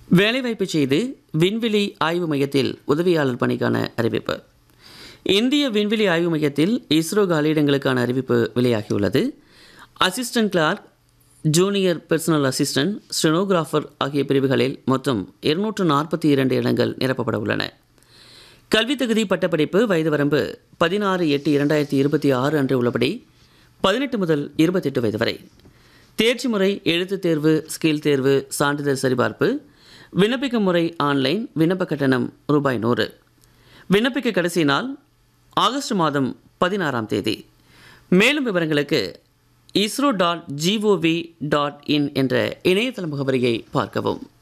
வேலைவாய்ப்பு செய்து விண்வெளி ஆய்வு மையத்தில் உதவியாளர் பணிக்கான அறிவிப்பு இந்திய விண்வெளி ஆய்வு மையத்தில் இஸ்ரோ காலியிடங்களுக்கான அறிவிப்பு வெளியாகியுள்ளது assistant clerk junior personal assistant stenographer ஆகிய பிரிவுகளில் மொத்தம் இருநூற்று நாற்பத்தி இரண்டு இடங்கள் நிரப்பப்பட உள்ளன கல்வித் தகுதி பட்டப்படிப்பு வயது வரம்பு பதினாறு எட்டு இரண்டாயிரத்தி இருபத்தி ஆறு அன்று உள்ளபடி பதினெட்டு முதல் இருபத்தெட்டு வயது வரை தேர்ச்சி முறை எழுத்துத் தேர்வு ஸ்கில் தேர்வு சான்றிதழ் சரிபார்ப்பு விண்ணப்பிக்கும் முறை ஆன்லைன் விண்ணப்ப கட்டணம் ரூபாய் நூறு விண்ணப்பிக்க கடைசி நாள் ஆகஸ்ட் மாதம் பதினாறாம் தேதி மேலும் விவரங்களுக்கு ISRO dot G O V dot in என்ற இணையதள முகவரியை பார்க்கவும்